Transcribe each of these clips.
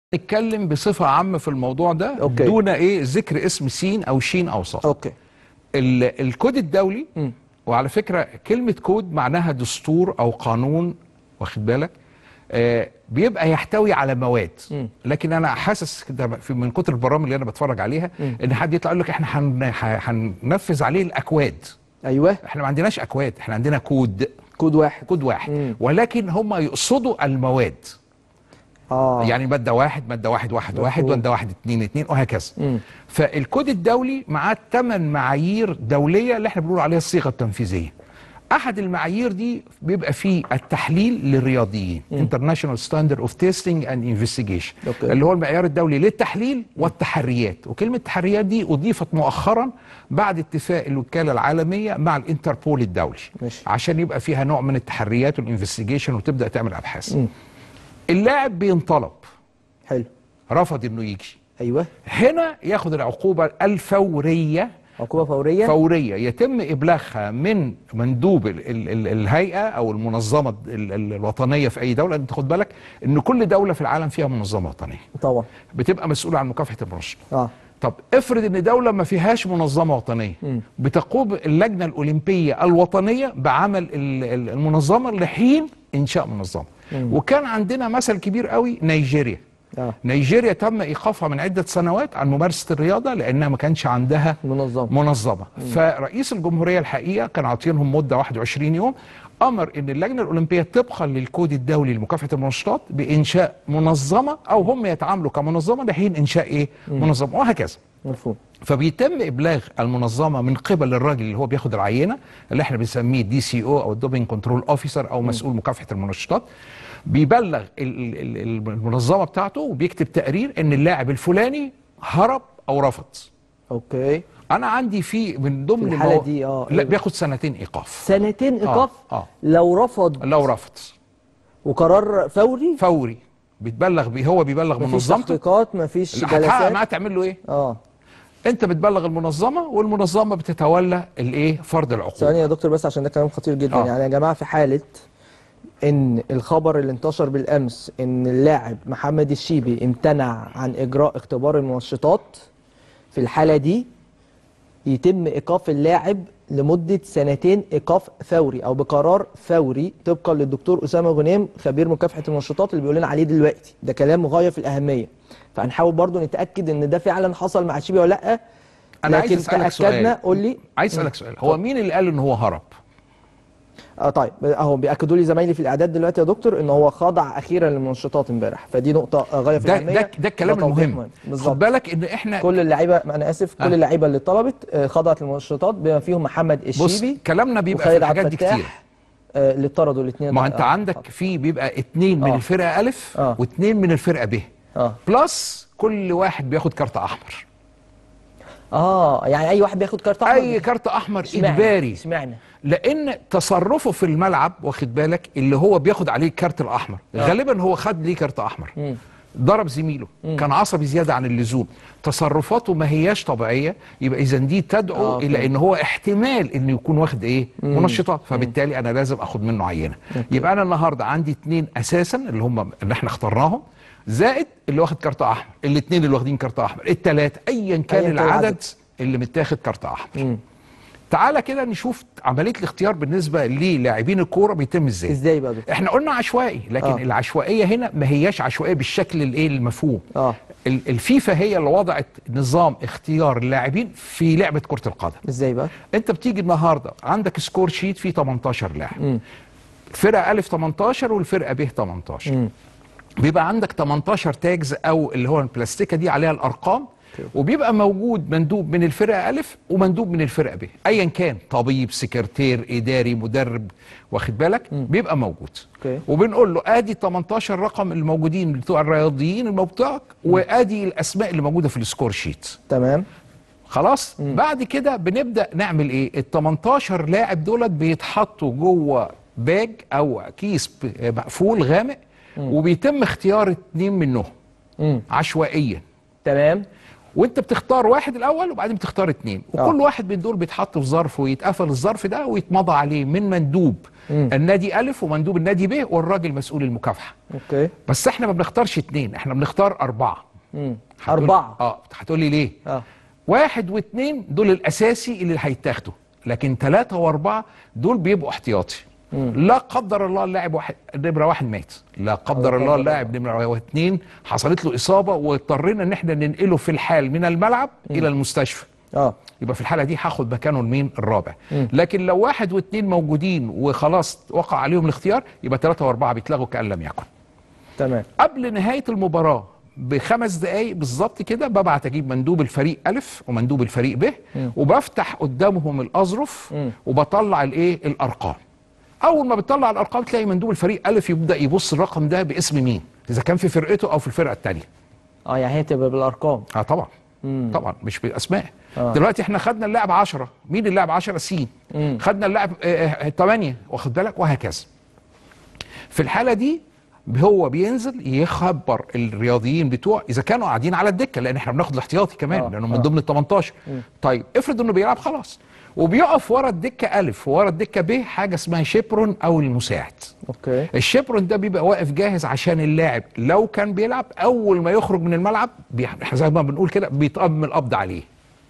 نتكلم بصفة عامة في الموضوع ده أوكي. دون ايه ذكر اسم سين او شين او صاد اوكي ال- الكود الدولي مم. وعلى فكرة كلمة كود معناها دستور او قانون واخد بالك آه بيبقى يحتوي على مواد مم. لكن انا حاسس كده في- من كتر البرامج اللي انا بتفرج عليها مم. ان حد يطلع يقول لك احنا هن- ه- هننفذ عليه الاكواد ايوه احنا ما عندناش اكواد احنا عندنا كود كود واحد كود واحد مم. ولكن هم يقصدوا المواد اه يعني ماده واحد ماده واحد واحد واحد مفهوم. ماده واحد اتنين اتنين وهكذا مم. فالكود الدولي معاه ثمان معايير دوليه اللي احنا بنقول عليها الصيغه التنفيذيه احد المعايير دي بيبقى فيه التحليل للرياضيين International Standard of Testing and Investigation أوكي. اللي هو المعيار الدولي للتحليل والتحريات وكلمه تحريات دي اضيفت مؤخرا بعد اتفاق الوكاله العالميه مع الانتربول الدولي ماشي. عشان يبقى فيها نوع من التحريات والانفستيجيشن وتبدا تعمل ابحاث مم. اللاعب بينطلب حلو رفض انه يجي ايوه هنا ياخد العقوبه الفوريه عقوبه فوريه فوريه يتم ابلاغها من مندوب ال ال ال الهيئه او المنظمه ال ال الوطنيه في اي دوله انت خد بالك ان كل دوله في العالم فيها منظمه وطنيه طبعا بتبقى مسؤوله عن مكافحه المنشط اه طب افرض ان دوله ما فيهاش منظمه وطنيه مم. بتقوم اللجنه الاولمبيه الوطنيه بعمل ال- ال- المنظمه لحين انشاء منظمه مم. وكان عندنا مثل كبير قوي نيجيريا اه نيجيريا تم ايقافها من عده سنوات عن ممارسه الرياضه لانها ما كانش عندها منظمه منظمه فرئيس الجمهوريه الحقيقه كان عاطينهم مده 21 يوم امر ان اللجنه الاولمبيه طبقا للكود الدولي لمكافحه المنشطات بانشاء منظمه او هم يتعاملوا كمنظمه لحين انشاء ايه منظمه وهكذا مفهوم فبيتم ابلاغ المنظمه من قبل الراجل اللي هو بياخد العينه اللي احنا بنسميه دي سي او او الدوبينج كنترول اوفيسر او مسؤول مكافحه المنشطات بيبلغ ال- ال- ال- المنظمه بتاعته وبيكتب تقرير ان اللاعب الفلاني هرب او رفض اوكي انا عندي في من ضمن في الحالة المو- دي، آه. لا بياخد سنتين ايقاف سنتين ايقاف آه. لو رفض لو رفض وقرار فوري فوري بيتبلغ بيه هو بيبلغ مفيش منظمته تحقيقات مفيش اللي هتحقق جلسات معاه تعمل له ايه اه انت بتبلغ المنظمه والمنظمه بتتولى الايه فرض العقوبه ثواني يا دكتور بس عشان ده كلام خطير جدا آه. يعني يا جماعه في حاله ان الخبر اللي انتشر بالامس ان اللاعب محمد الشيبي امتنع عن اجراء اختبار المنشطات في الحاله دي يتم ايقاف اللاعب لمده سنتين ايقاف فوري او بقرار فوري طبقا للدكتور اسامه غنيم خبير مكافحه المنشطات اللي بيقول لنا عليه دلوقتي ده كلام غايه في الاهميه فهنحاول برضو نتاكد ان ده فعلا حصل مع الشيبي ولا لا انا عايز لكن اسالك تاكدنا سؤال قول لي عايز اسالك سؤال هو مين اللي قال ان هو هرب اه طيب اهو بياكدوا لي زمايلي في الاعداد دلوقتي يا دكتور ان هو خضع اخيرا للمنشطات امبارح فدي نقطه آه، غايه في ده الاهميه ده ده الكلام ده توضيح المهم مهم. خد بالظبط بالك ان احنا كل اللعيبه انا اسف كل آه. اللعيبه اللي طلبت آه، خضعت للمنشطات بما فيهم محمد بص الشيبي كلامنا بيبقى في وخالد الحاجات عبد دي كتير الفتاح آه، اللي اتطردوا الاثنين ما انت عندك في بيبقى اتنين من آه. الفرقه الف آه. واتنين من الفرقه ب اه بلس كل واحد بياخد كارت احمر اه يعني اي واحد بياخد كارت احمر اي كارت احمر اشمعنى؟ اجباري اشمعنى لان تصرفه في الملعب واخد بالك اللي هو بياخد عليه الكارت الاحمر آه. غالبا هو خد ليه كارت احمر مم. ضرب زميله كان عصبي زياده عن اللزوم تصرفاته ما هياش طبيعيه يبقى اذا دي تدعو آه، آه أوكي. الى ان هو احتمال انه يكون واخد ايه منشطات فبالتالي انا لازم اخد منه عينه يبقى انا النهارده عندي اتنين اساسا اللي هم اللي احنا اخترناهم زائد اللي واخد كارت احمر الاثنين اللي واخدين كارت احمر الثلاثه ايا كان كان العدد العدد. اللي متاخد كارت احمر مم. تعالى كده نشوف عمليه الاختيار بالنسبه للاعبين الكوره بيتم ازاي ازاي بقى يا دكتور احنا قلنا عشوائي لكن آه. آه. العشوائيه هنا ما هياش عشوائيه بالشكل الايه المفهوم اه ال- الفيفا هي اللي وضعت نظام اختيار اللاعبين في لعبه كره القدم ازاي بقى انت بتيجي النهارده عندك سكور شيت فيه 18 لاعب مم. الفرقه الف 18 والفرقه ب 18 مم. بيبقى عندك 18 تاجز او اللي هو البلاستيكه دي عليها الارقام وبيبقى موجود مندوب من الفرقه الف ومندوب من الفرقه ب ايا كان طبيب سكرتير اداري مدرب واخد بالك بيبقى موجود اوكي. وبنقول له ادي 18 رقم الموجودين بتوع الرياضيين الموجود بتوعك وادي الاسماء اللي موجوده في السكور شيت تمام خلاص بعد كده بنبدا نعمل ايه ال 18 لاعب دولت بيتحطوا جوه باج او كيس ب- مقفول غامق وبيتم اختيار اتنين منهم مم. عشوائيا تمام وانت بتختار واحد الاول وبعدين بتختار اتنين وكل آه. واحد من دول بيتحط في ظرف ويتقفل الظرف ده ويتمضى عليه من مندوب النادي الف ومندوب النادي ب والراجل مسؤول المكافحه اوكي بس احنا ما بنختارش اتنين احنا بنختار اربعه مم. هتقول- اربعه اه هتقول لي ليه اه واحد واثنين دول الاساسي اللي هيتاخدوا لكن ثلاثة واربعة دول بيبقوا احتياطي لا قدر الله اللاعب واحد نمرة واحد مات لا قدر الله قدر اللاعب نمرة اثنين حصلت له إصابة واضطرينا إن احنا ننقله في الحال من الملعب إلى المستشفى اه يبقى في الحالة دي هاخد مكانه المين الرابع لكن لو واحد واثنين موجودين وخلاص وقع عليهم الاختيار يبقى ثلاثة واربعة بيتلغوا كأن لم يكن تمام قبل نهايه المباراه بخمس دقايق بالظبط كده ببعت اجيب مندوب الفريق الف ومندوب الفريق ب وبفتح قدامهم الاظرف وبطلع الايه الارقام اول ما بتطلع الارقام تلاقي مندوب الفريق الف يبدا يبص الرقم ده باسم مين اذا كان في فرقته او في الفرقه الثانيه اه يعني هي تبقى بالارقام اه طبعا طبعا مش بالاسماء آه. دلوقتي احنا خدنا اللاعب 10 مين اللاعب 10 سين خدنا اللاعب 8 واخد بالك وهكذا في الحاله دي هو بينزل يخبر الرياضيين بتوع اذا كانوا قاعدين على الدكه لان احنا بناخد الاحتياطي كمان آه، لانه من آه. ضمن ال 18 طيب افرض انه بيلعب خلاص وبيقف ورا الدكه الف وورا الدكه ب حاجه اسمها شيبرون او المساعد اوكي الشيبرون ده بيبقى واقف جاهز عشان اللاعب لو كان بيلعب اول ما يخرج من الملعب بي- احنا زي ما بنقول كده بيتقام القبض عليه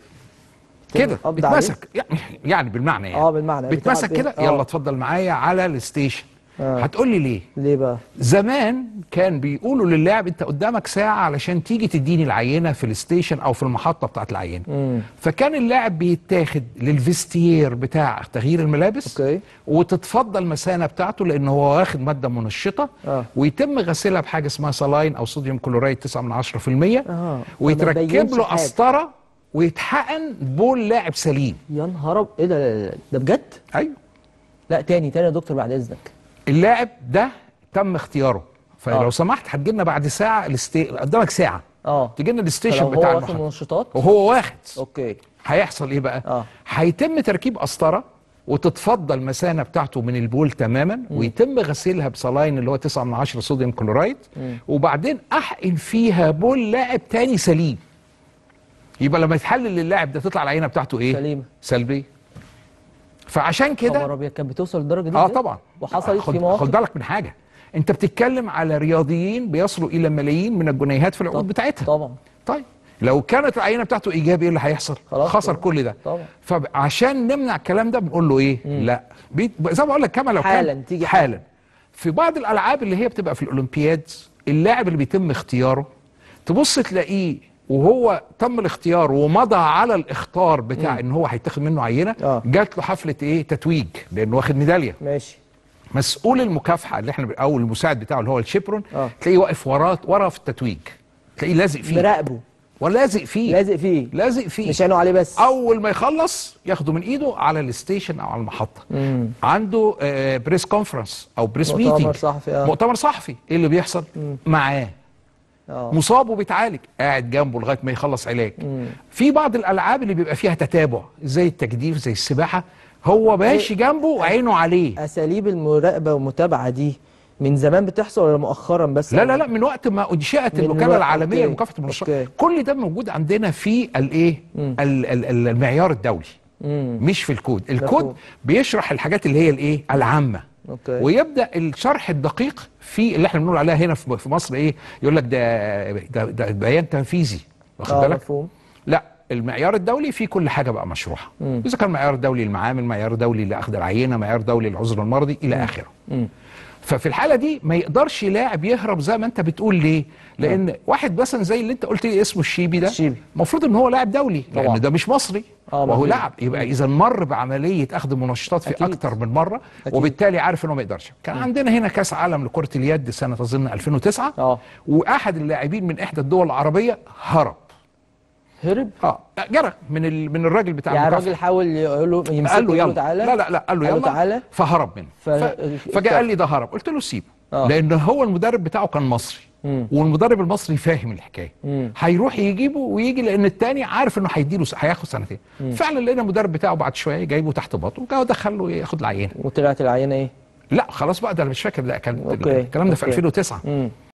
كده القبض عليه؟ بيتمسك يعني يعني بالمعنى يعني آه، بالمعنى. بيتمسك بيتعب كده بيه. آه. يلا اتفضل معايا على الستيشن آه. هتقول لي ليه ليه بقى زمان كان بيقولوا للاعب انت قدامك ساعه علشان تيجي تديني العينه في الستيشن او في المحطه بتاعت العينه مم. فكان اللاعب بيتاخد للفيستير بتاع تغيير الملابس اوكي وتتفضل المثانه بتاعته لان هو واخد ماده منشطه آه. ويتم غسيلها بحاجه اسمها سلاين او صوديوم كلورايد 9 من 10% آه. فما ويتركب بينش له حاجة. قسطره ويتحقن بول لاعب سليم يا نهار أب- ايه ده لا- لا- لا. ده بجد ايوه لا تاني تاني يا دكتور بعد اذنك اللاعب ده تم اختياره فلو آه. سمحت هتجي لنا بعد ساعه الاستي... قدامك ساعه اه تجي لنا الستيشن فلو بتاع هو واخد المحطه منشطات وهو واخد اوكي هيحصل ايه بقى؟ آه. هيتم تركيب قسطره وتتفضل المثانه بتاعته من البول تماما ويتم غسيلها بصلاين اللي هو 9 من 10 صوديوم كلورايد وبعدين احقن فيها بول لاعب تاني سليم يبقى لما يتحلل للاعب ده تطلع العينه بتاعته ايه؟ سليمة. سلبيه فعشان كده خبر ابيض كانت بتوصل للدرجه دي اه بجد؟ طبعا وحصلت خد في مواقف خد بالك من حاجه انت بتتكلم على رياضيين بيصلوا الى ملايين من الجنيهات في العقود طب- بتاعتها طبعا طيب لو كانت العينه بتاعته ايجابي ايه اللي هيحصل؟ خلاص خسر طبعا. كل ده طبعا. فعشان نمنع الكلام ده بنقول له ايه؟ لا بي... زي ما بقول لك كما لو حالاً، كان تيجي حالا في بعض الالعاب اللي هي بتبقى في الاولمبياد اللاعب اللي بيتم اختياره تبص تلاقيه وهو تم الاختيار ومضى على الاختار بتاع ان هو هيتاخد منه عينه آه. جات له حفله ايه؟ تتويج لانه واخد ميداليه ماشي مسؤول المكافحه اللي احنا او المساعد بتاعه اللي هو الشيبرون آه. تلاقيه واقف وراه ورا في التتويج تلاقيه لازق فيه مراقبه ولازق فيه لازق فيه لازق فيه مش عينه عليه بس اول ما يخلص ياخده من ايده على الستيشن او على المحطه مم. عنده آه، بريس كونفرنس او بريس مؤتمر ميتنج صحفي، آه. مؤتمر صحفي ايه اللي بيحصل معاه اه مصاب وبيتعالج قاعد جنبه لغايه ما يخلص علاج في بعض الالعاب اللي بيبقى فيها تتابع زي التجديف زي السباحه هو ماشي جنبه وعينه عليه اساليب المراقبه والمتابعه دي من زمان بتحصل ولا مؤخرا بس لا لا لا من وقت ما انشئت من الوكاله وقت- العالميه أوكي. لمكافحه المنشطات أوكي. كل ده موجود عندنا في الايه ال- ال- ال- المعيار الدولي مم. مش في الكود الكود مفهوم. بيشرح الحاجات اللي هي الايه العامه اوكي ويبدا الشرح الدقيق في اللي احنا بنقول عليها هنا في في مصر ايه يقول لك ده ده, ده بيان تنفيذي واخد اه بالك مفهوم لا المعيار الدولي فيه كل حاجه بقى مشروحه اذا كان معيار دولي للمعامل معيار دولي لاخذ العينه معيار دولي للعذر المرضي الى اخره مم. ففي الحاله دي ما يقدرش لاعب يهرب زي ما انت بتقول ليه لان واحد مثلا زي اللي انت قلت لي اسمه الشيبي ده الشيبي. المفروض ان هو لاعب دولي طبعا. لان ده مش مصري آه، وهو مظبوط. لاعب يبقى اذا مر بعمليه اخذ منشطات في أكيد. اكتر من مره أكيد. وبالتالي عارف انه ما يقدرش كان عندنا هنا كاس عالم لكره اليد سنه اظن 2009 اه واحد اللاعبين من احدى الدول العربيه هرب هرب اه جرى من ال... من الراجل بتاع يعني المكافحة. الراجل حاول يقول له يمسكه قال له يقول له يلا تعالى لا لا لا قال له قال له يلا تعالى فهرب منه ف- ف... فجاء قال لي ده هرب قلت له سيبه آه. لان هو المدرب بتاعه كان مصري مم. والمدرب المصري فاهم الحكايه مم. هيروح يجيبه ويجي لان التاني عارف انه هيديله س- هياخد سنتين فعلا لقينا المدرب بتاعه بعد شويه جايبه تحت باطه وجا دخله ياخد العينه وطلعت العينه ايه؟ لا خلاص بقى ده انا مش فاكر لا كان أوكي. الكلام ده في أوكي. 2009 مم.